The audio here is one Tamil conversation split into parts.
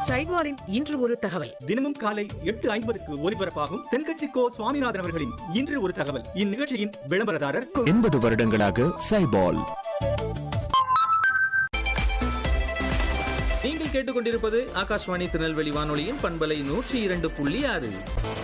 சைட்வாரின் இன்று ஒரு தகவல் தினமும் காலை எட்டு ஐம்பதுக்கு ஒலிபரப்பாகும் தென்கட்சி கோ சுவாமிநாதன் அவர்களின் இன்று ஒரு தகவல் இந்நிகழ்ச்சியின் விளம்பரதாரர் எண்பது வருடங்களாக சைபால் நீங்கள் கேட்டுக்கொண்டிருப்பது ஆகாஷ்வாணி திருநெல்வேலி வானொலியின் பண்பலை நூற்றி இரண்டு புள்ளி ஆறு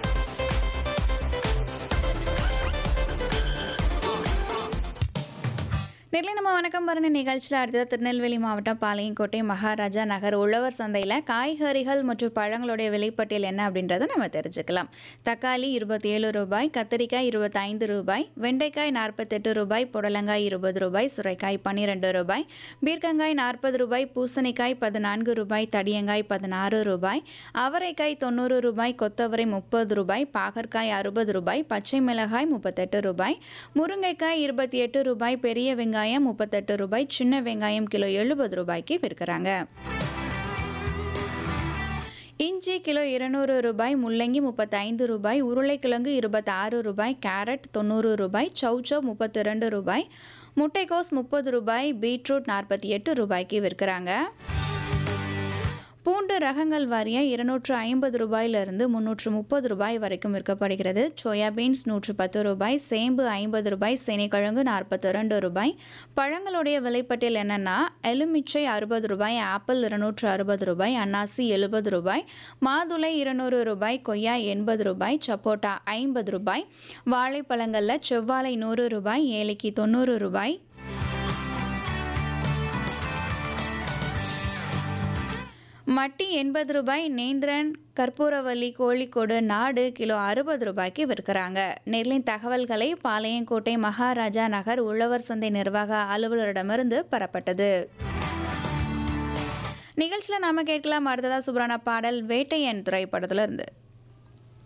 நெல்லை நம்ம வணக்கம் பரணி நிகழ்ச்சியில் அடுத்தது திருநெல்வேலி மாவட்டம் பாளையங்கோட்டை மகாராஜா நகர் உழவர் சந்தையில் காய்கறிகள் மற்றும் பழங்களுடைய விலைப்பட்டியல் என்ன அப்படின்றத நம்ம தெரிஞ்சுக்கலாம் தக்காளி இருபத்தி ஏழு ரூபாய் கத்திரிக்காய் இருபத்தைந்து ரூபாய் வெண்டைக்காய் நாற்பத்தெட்டு ரூபாய் புடலங்காய் இருபது ரூபாய் சுரைக்காய் பன்னிரெண்டு ரூபாய் பீர்க்கங்காய் நாற்பது ரூபாய் பூசணிக்காய் பதினான்கு ரூபாய் தடியங்காய் பதினாறு ரூபாய் அவரைக்காய் தொண்ணூறு ரூபாய் கொத்தவரை முப்பது ரூபாய் பாகற்காய் அறுபது ரூபாய் பச்சை மிளகாய் முப்பத்தெட்டு ரூபாய் முருங்கைக்காய் இருபத்தி எட்டு ரூபாய் பெரிய வெங்காயம் முப்பத்தெட்டு ரூபாய் சின்ன வெங்காயம் கிலோ எழுபது ரூபாய்க்கு விற்கிறாங்க இஞ்சி கிலோ இருநூறு ரூபாய் முள்ளங்கி முப்பத்தைந்து ரூபாய் உருளைக்கிழங்கு இருபத்தாறு ரூபாய் கேரட் தொண்ணூறு ரூபாய் சௌச்சௌ முப்பத்தி ரெண்டு ரூபாய் முட்டைக்கோஸ் முப்பது ரூபாய் பீட்ரூட் நாற்பத்தி எட்டு ரூபாய்க்கு விற்கிறாங்க பூண்டு ரகங்கள் வாரிய இருநூற்று ஐம்பது ரூபாயிலிருந்து முந்நூற்று முப்பது ரூபாய் வரைக்கும் விற்கப்படுகிறது சோயா பீன்ஸ் நூற்று பத்து ரூபாய் சேம்பு ஐம்பது ரூபாய் சேனைக்கிழங்கு நாற்பத்தி ரெண்டு ரூபாய் பழங்களுடைய விலைப்பட்டியல் என்னென்னா எலுமிச்சை அறுபது ரூபாய் ஆப்பிள் இருநூற்று அறுபது ரூபாய் அன்னாசி எழுபது ரூபாய் மாதுளை இருநூறு ரூபாய் கொய்யா எண்பது ரூபாய் சப்போட்டா ஐம்பது ரூபாய் வாழைப்பழங்களில் செவ்வாழை நூறு ரூபாய் ஏலக்கி தொண்ணூறு ரூபாய் மட்டி எண்பது ரூபாய் நேந்திரன் கற்பூரவல்லி கோழிக்கோடு நாடு கிலோ அறுபது ரூபாய்க்கு விற்கிறாங்க நெல்லின் தகவல்களை பாளையங்கோட்டை மகாராஜா நகர் உழவர் சந்தை நிர்வாக அலுவலரிடமிருந்து பெறப்பட்டது நிகழ்ச்சியில் நாம கேட்கலாம் அடுத்ததா சுப்ரான பாடல் வேட்டையன் திரைப்படத்துல இருந்து